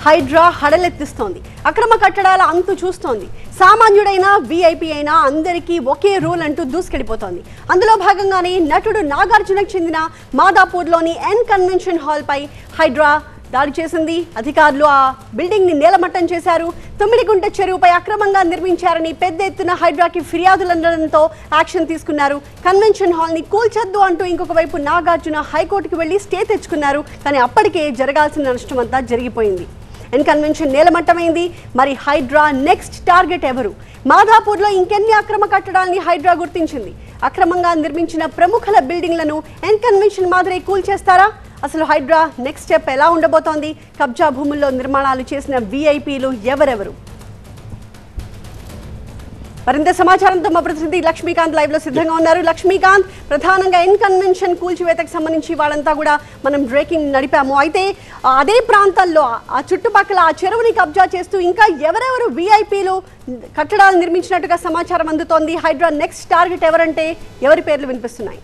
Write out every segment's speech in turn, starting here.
హైడ్రా హడలెత్తిస్తోంది అక్రమ కట్టడాల అంతు చూస్తోంది సామాన్యుడైనా వీఐపీ అయినా అందరికీ ఒకే రూల్ అంటూ దూసుకెళ్లిపోతోంది అందులో భాగంగానే నటుడు నాగార్జునకు చెందిన మాదాపూర్లోని ఎన్ కన్వెన్షన్ హాల్ పై హైడ్రా దాడి చేసింది అధికారులు ఆ బిల్డింగ్ ని నేలమట్టం చేశారు తొమ్మిడిగుంట చెరువుపై అక్రమంగా నిర్మించారని పెద్ద ఎత్తున హైడ్రాకి ఫిర్యాదులు అందడంతో యాక్షన్ తీసుకున్నారు కన్వెన్షన్ హాల్ ని కూల్చొద్దు అంటూ ఇంకొక వైపు నాగార్జున హైకోర్టుకు వెళ్లి స్టే తెచ్చుకున్నారు కానీ అప్పటికే జరగాల్సిన నష్టం అంతా జరిగిపోయింది ఎన్ కన్వెన్షన్ నేలమట్టమైంది మరి హైడ్రా నెక్స్ట్ టార్గెట్ ఎవరు మాధాపూర్లో ఇంకెన్ని అక్రమ కట్టడాల్ని హైడ్రా గుర్తించింది అక్రమంగా నిర్మించిన ప్రముఖుల బిల్డింగ్లను ఎన్ కన్వెన్షన్ మాదిరి కూల్చేస్తారా అసలు హైడ్రా నెక్స్ట్ స్టెప్ ఎలా ఉండబోతోంది కబ్జా భూముల్లో నిర్మాణాలు చేసిన వీఐపీలు ఎవరెవరు మరింత సమాచారంతో మా ప్రతినిధి లక్ష్మీకాంత్ లైవ్ లో సిద్ధంగా ఉన్నారు లక్ష్మీకాంత్ ప్రధానంగా ఎన్ కన్వెన్షన్ కూల్చివేతకు సంబంధించి వాళ్ళంతా కూడా మనం బ్రేకింగ్ నడిపాము అయితే ఆ అదే ప్రాంతాల్లో ఆ చుట్టుపక్కల ఆ చెరువుని కబ్జా చేస్తూ ఇంకా ఎవరెవరు వీఐపీలు కట్టడాలు నిర్మించినట్టుగా సమాచారం అందుతోంది హైడ్రా నెక్స్ట్ టార్గెట్ ఎవరంటే ఎవరి పేర్లు వినిపిస్తున్నాయి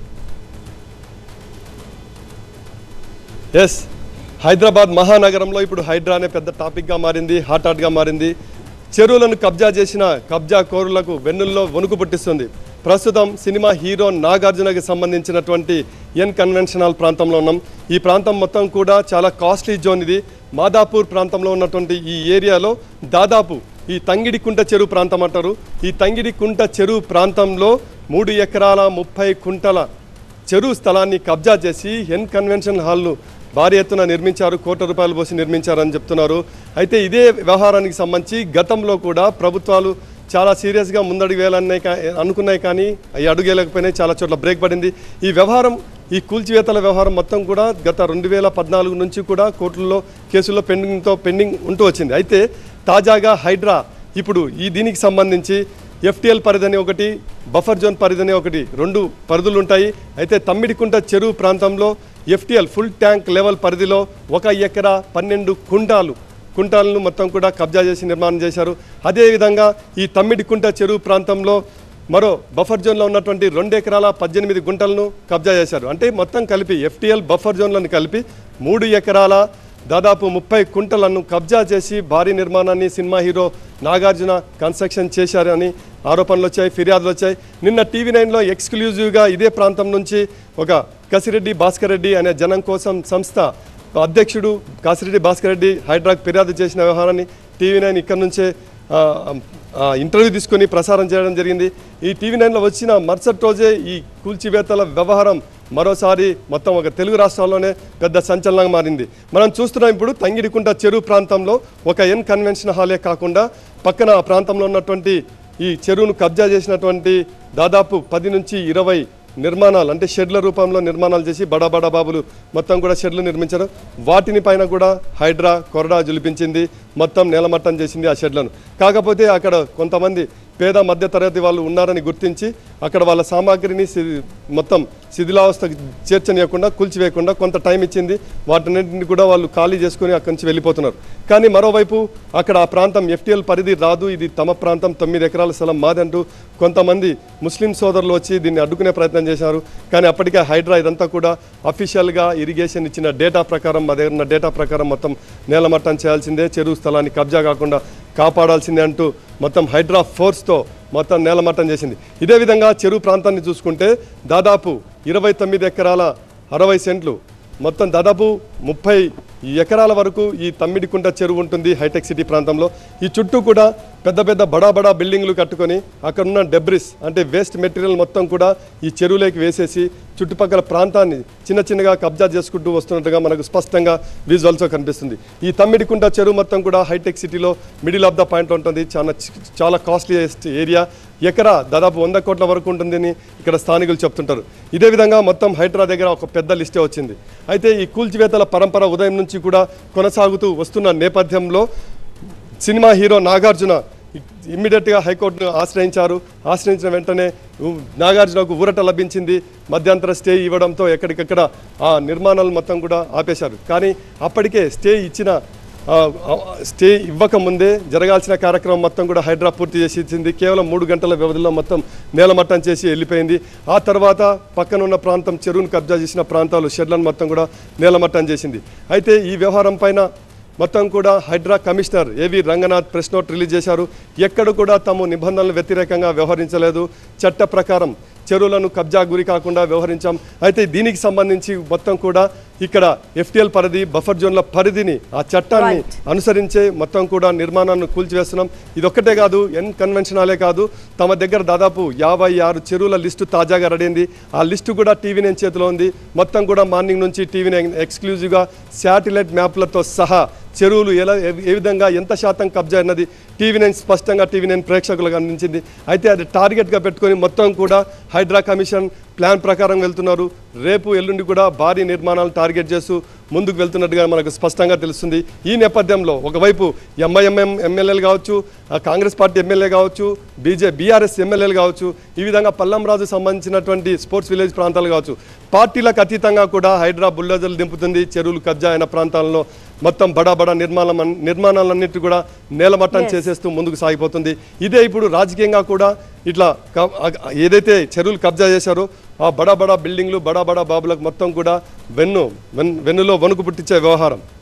ఎస్ హైదరాబాద్ మహానగరంలో ఇప్పుడు హైడ్రా అనే పెద్ద టాపిక్గా మారింది హాట్ హాట్గా మారింది చెరువులను కబ్జా చేసిన కబ్జా కోరులకు వెన్నుల్లో వణుకు పుట్టిస్తుంది ప్రస్తుతం సినిమా హీరో నాగార్జునకి సంబంధించినటువంటి ఎన్ కన్వెన్షన్ హాల్ ప్రాంతంలో ఉన్నాం ఈ ప్రాంతం మొత్తం కూడా చాలా కాస్ట్లీ జోన్ ఇది మాదాపూర్ ప్రాంతంలో ఉన్నటువంటి ఈ ఏరియాలో దాదాపు ఈ తంగిడికుంట చెరువు ప్రాంతం అంటారు ఈ తంగిడికుంట చెరువు ప్రాంతంలో మూడు ఎకరాల ముప్పై కుంటల చెరువు స్థలాన్ని కబ్జా చేసి ఎన్ కన్వెన్షన్ హాల్ను భారీ ఎత్తున నిర్మించారు కోట్ల రూపాయలు పోసి నిర్మించారని చెప్తున్నారు అయితే ఇదే వ్యవహారానికి సంబంధించి గతంలో కూడా ప్రభుత్వాలు చాలా సీరియస్గా ముందడుగు వేయాలన్నాయి కా అనుకున్నాయి కానీ అవి అడుగేయలేకపోయినాయి చాలా చోట్ల బ్రేక్ పడింది ఈ వ్యవహారం ఈ కూల్చివేతల వ్యవహారం మొత్తం కూడా గత రెండు వేల పద్నాలుగు నుంచి కూడా కోర్టుల్లో కేసుల్లో పెండింగ్తో పెండింగ్ ఉంటూ వచ్చింది అయితే తాజాగా హైడ్రా ఇప్పుడు ఈ దీనికి సంబంధించి ఎఫ్టిఎల్ పరిధి ఒకటి బఫర్ జోన్ పరిధి ఒకటి రెండు పరిధులు ఉంటాయి అయితే తమ్మిడికుంట చెరువు ప్రాంతంలో ఎఫ్టిఎల్ ఫుల్ ట్యాంక్ లెవెల్ పరిధిలో ఒక ఎకరా పన్నెండు కుంటాలు కుంటాలను మొత్తం కూడా కబ్జా చేసి నిర్మాణం చేశారు అదేవిధంగా ఈ తమ్మిడికుంట చెరువు ప్రాంతంలో మరో బఫర్ జోన్లో ఉన్నటువంటి రెండు ఎకరాల పద్దెనిమిది గుంటలను కబ్జా చేశారు అంటే మొత్తం కలిపి ఎఫ్టిఎల్ బఫర్ జోన్లను కలిపి మూడు ఎకరాల దాదాపు ముప్పై కుంటలను కబ్జా చేసి భారీ నిర్మాణాన్ని సినిమా హీరో నాగార్జున కన్స్ట్రక్షన్ చేశారని ఆరోపణలు వచ్చాయి ఫిర్యాదులు వచ్చాయి నిన్న టీవీ నైన్లో ఎక్స్క్లూజివ్గా ఇదే ప్రాంతం నుంచి ఒక కసిరెడ్డి భాస్కర్ రెడ్డి అనే జనం కోసం సంస్థ అధ్యక్షుడు కాసిరెడ్డి భాస్కర్ రెడ్డి హైడ్రాక్ ఫిర్యాదు చేసిన వ్యవహారాన్ని టీవీ నైన్ ఇక్కడ నుంచే ఆ, ఆ, ఇంటర్వ్యూ తీసుకొని ప్రసారం చేయడం జరిగింది ఈ టీవీ నైన్లో వచ్చిన మరుసటి రోజే ఈ కూల్చివేతల వ్యవహారం మరోసారి మొత్తం ఒక తెలుగు రాష్ట్రాల్లోనే పెద్ద సంచలనంగా మారింది మనం చూస్తున్నాం ఇప్పుడు తంగిడికుంట చెరువు ప్రాంతంలో ఒక ఎన్ కన్వెన్షన్ హాలే కాకుండా పక్కన ఆ ప్రాంతంలో ఉన్నటువంటి ఈ చెరువును కబ్జా చేసినటువంటి దాదాపు పది నుంచి ఇరవై నిర్మాణాలు అంటే షెడ్ల రూపంలో నిర్మాణాలు చేసి బడా బడా బాబులు మొత్తం కూడా షెడ్లు నిర్మించారు వాటిని పైన కూడా హైడ్రా కొరడా జులిపించింది మొత్తం నేలమట్టం చేసింది ఆ షెడ్లను కాకపోతే అక్కడ కొంతమంది పేద మధ్యతరగతి వాళ్ళు ఉన్నారని గుర్తించి అక్కడ వాళ్ళ సామాగ్రిని సి- మొత్తం శిథిలావస్థకు చేర్చనీయకుండా కూల్చివేయకుండా కొంత టైం ఇచ్చింది వాటిన్నింటిని కూడా వాళ్ళు ఖాళీ చేసుకుని అక్కడి నుంచి వెళ్ళిపోతున్నారు కానీ మరోవైపు అక్కడ ఆ ప్రాంతం ఎఫ్టీఎల్ పరిధి రాదు ఇది తమ ప్రాంతం తొమ్మిది ఎకరాల స్థలం మాదంటూ కొంతమంది ముస్లిం సోదరులు వచ్చి దీన్ని అడ్డుకునే ప్రయత్నం చేశారు కానీ అప్పటికే హైడ్రా ఇదంతా కూడా అఫీషియల్గా ఇరిగేషన్ ఇచ్చిన డేటా ప్రకారం మా దగ్గర ఉన్న డేటా ప్రకారం మొత్తం నేలమట్టం చేయాల్సిందే చెరువు స్థలాన్ని కబ్జా కాకుండా కాపాడాల్సిందే అంటూ మొత్తం హైడ్రా ఫోర్స్తో మొత్తం నేలమట్టం చేసింది ఇదే విధంగా చెరువు ప్రాంతాన్ని చూసుకుంటే దాదాపు ఇరవై తొమ్మిది ఎకరాల అరవై సెంట్లు మొత్తం దాదాపు ముప్పై ఎకరాల వరకు ఈ తమ్మిడికుంట చెరువు ఉంటుంది హైటెక్ సిటీ ప్రాంతంలో ఈ చుట్టూ కూడా పెద్ద పెద్ద బడా బడా బిల్డింగ్లు కట్టుకొని అక్కడ ఉన్న డెబ్రిస్ అంటే వేస్ట్ మెటీరియల్ మొత్తం కూడా ఈ చెరువులోకి వేసేసి చుట్టుపక్కల ప్రాంతాన్ని చిన్న చిన్నగా కబ్జా చేసుకుంటూ వస్తున్నట్టుగా మనకు స్పష్టంగా విజువల్స్లో కనిపిస్తుంది ఈ తమ్మిడికుంట చెరువు మొత్తం కూడా హైటెక్ సిటీలో మిడిల్ ఆఫ్ ద పాయింట్ ఉంటుంది చాలా చి- చాలా కాస్ట్లీయెస్ట్ ఏరియా ఎకరా దాదాపు వంద కోట్ల వరకు ఉంటుందని ఇక్కడ స్థానికులు చెప్తుంటారు ఇదే విధంగా మొత్తం హైడ్రా దగ్గర ఒక పెద్ద లిస్టే వచ్చింది అయితే ఈ కూల్చివేతల పరంపర ఉదయం నుంచి కూడా కొనసాగుతూ వస్తున్న నేపథ్యంలో సినిమా హీరో నాగార్జున ఇమ్మీడియట్గా హైకోర్టును ఆశ్రయించారు ఆశ్రయించిన వెంటనే ఉ- నాగార్జునకు ఊరట లభించింది మధ్యంతర స్టే ఇవ్వడంతో ఎక్కడికక్కడ ఆ నిర్మాణాలు మొత్తం కూడా ఆపేశారు కానీ అప్పటికే స్టే ఇచ్చిన ఆ, ఆ, స్టే ఇవ్వకముందే జరగాల్సిన కార్యక్రమం మొత్తం కూడా హైడ్రా పూర్తి చేసి ఇచ్చింది కేవలం మూడు గంటల వ్యవధిలో మొత్తం నేలమట్టం చేసి వెళ్ళిపోయింది ఆ తర్వాత పక్కన ఉన్న ప్రాంతం చెరువును కబ్జా చేసిన ప్రాంతాలు షెడ్లను మొత్తం కూడా నేలమట్టం చేసింది అయితే ఈ వ్యవహారం పైన మొత్తం కూడా హైడ్రా కమిషనర్ ఏవి రంగనాథ్ ప్రెస్ నోట్ రిలీజ్ చేశారు ఎక్కడ కూడా తాము నిబంధనలు వ్యతిరేకంగా వ్యవహరించలేదు చట్ట ప్రకారం చెరువులను కబ్జా గురి కాకుండా వ్యవహరించాం అయితే దీనికి సంబంధించి మొత్తం కూడా ఇక్కడ ఎఫ్టిఎల్ పరిధి బఫర్ జోన్ల పరిధిని ఆ చట్టాన్ని Right. అనుసరించే మొత్తం కూడా నిర్మాణాన్ని కూల్చివేస్తున్నాం ఇదొక్కటే కాదు ఎన్ కన్వెన్షనాలే కాదు తమ దగ్గర దాదాపు యాభై ఆరు చెరువుల లిస్టు తాజాగా రెడైంది ఆ లిస్టు కూడా టీవీ నైన్ చేతిలో ఉంది మొత్తం కూడా మార్నింగ్ నుంచి టీవీ నైన్ ఎక్స్క్లూజివ్గా శాటిలైట్ మ్యాప్లతో సహా చెరువులు ఎలా ఏ- ఏ విధంగా ఎంత శాతం కబ్జా అన్నది టీవీ నైన్ స్పష్టంగా టీవీ నైన్ ప్రేక్షకులకు అందించింది అయితే అది టార్గెట్గా పెట్టుకొని మొత్తం కూడా హైడ్రా కమిషన్ ప్లాన్ ప్రకారం వెళ్తున్నారు రేపు ఎల్లుండి కూడా భారీ నిర్మాణాలు టార్గెట్ చేస్తూ ముందుకు వెళ్తున్నట్టుగా మనకు స్పష్టంగా తెలుస్తుంది ఈ నేపథ్యంలో ఒకవైపు ఎంఐఎంఎం ఎమ్మెల్యేలు కావచ్చు ఆ కాంగ్రెస్ పార్టీ ఎమ్మెల్యే కావచ్చు బీజే బీఆర్ఎస్ ఎమ్మెల్యేలు కావచ్చు ఈ విధంగా పల్లం రాజు సంబంధించినటువంటి స్పోర్ట్స్ విలేజ్ ప్రాంతాలు కావచ్చు పార్టీలకు అతీతంగా కూడా హైడ్రా బుల్డోజర్లు దింపుతుంది చెరువులు కబ్జా అయిన ప్రాంతాలలో మొత్తం బడా బడా నిర్మాణం నిర్మాణాలన్నిటి కూడా నేలమట్టం Yes. చేసేస్తూ ముందుకు సాగిపోతుంది ఇదే ఇప్పుడు రాజకీయంగా కూడా ఇట్లా క- ఆ- ఏదైతే చెరువులు కబ్జా చేశారో ఆ బడా బడా బిల్డింగ్లు బడా బడా బాబులకు మొత్తం కూడా వెన్ను వెన్ వెన్నులో వణుకు పుట్టించే వ్యవహారం